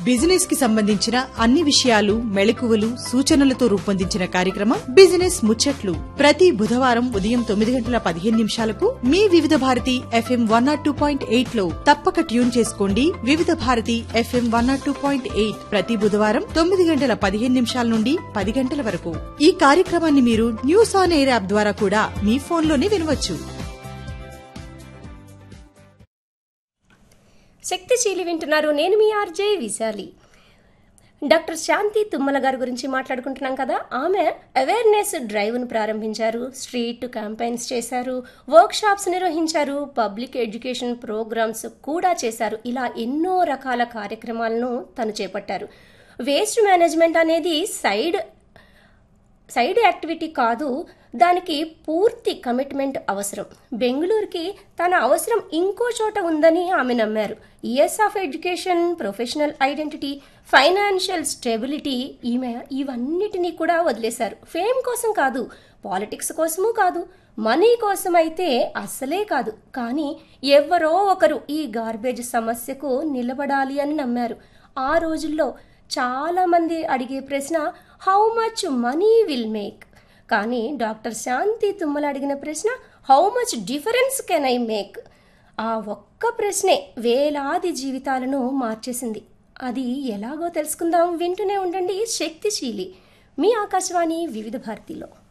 business కి సంబంధించిన అన్ని విషయాలు మెళకువలు సూచనలతో రూపొందించిన కార్యక్రమం బిజినెస్ ముచ్చట్లు ప్రతి బుధవారం ఉదయం తొమ్మిది గంటల పదిహేను నిమిషాలకు మీ వివిధ Bharati FM one not two point eight లో తప్పక ట్యూన్ చేసుకోండి Vividh Bharati FM one not two point eight ప్రతి బుధవారం తొమ్మిది గంటల పదిహేను నిమిషాల నుండి పది గంటల వరకు ఈ కార్యక్రమాన్ని మీరు న్యూస్ ఆన్ ఎయిర్ యాప్ ద్వారా కూడా మీ ఫోన్లోనే వినవచ్చు శక్తిశీలి వింటున్నారు నేను మీ ఆర్జే విశాలి డాక్టర్ శాంతి తుమ్మల గారి గురించి మాట్లాడుకుంటున్నాం కదా ఆమె అవేర్నెస్ డ్రైవ్ను ప్రారంభించారు స్ట్రీట్ క్యాంపెయిన్స్ చేశారు వర్క్ షాప్స్ నిర్వహించారు పబ్లిక్ ఎడ్యుకేషన్ ప్రోగ్రామ్స్ కూడా చేశారు ఇలా ఎన్నో రకాల కార్యక్రమాలను తను చేపట్టారు వేస్ట్ మేనేజ్మెంట్ అనేది సైడ్ సైడ్ యాక్టివిటీ కాదు దానికి పూర్తి కమిట్మెంట్ అవసరం బెంగళూరుకి తన అవసరం ఇంకో చోట ఉందని ఆమె నమ్మారు years of education professional identity financial stability ఈమె ఇవన్నిటినీ కూడా వదిలేశారు ఫేమ్ కోసం కాదు పాలిటిక్స్ కోసము కాదు మనీ కోసం అయితే అస్సలే కాదు కానీ ఎవరో ఒకరు ఈ గార్బేజ్ సమస్యకు నిలబడాలి అని నమ్మారు ఆ రోజుల్లో చాలా మంది అడిగే ప్రశ్న how much money will make కానీ డాక్టర్ శాంతి తుమ్మల అడిగిన ప్రశ్న how much difference can I make ఆ ఒక్క ప్రశ్నే వేలాది జీవితాలను మార్చేసింది అది ఎలాగో తెలుసుకుందాం వింటూనే ఉండండి శక్తిశీలి మీ ఆకాశవాణి వివిధ భారతిలో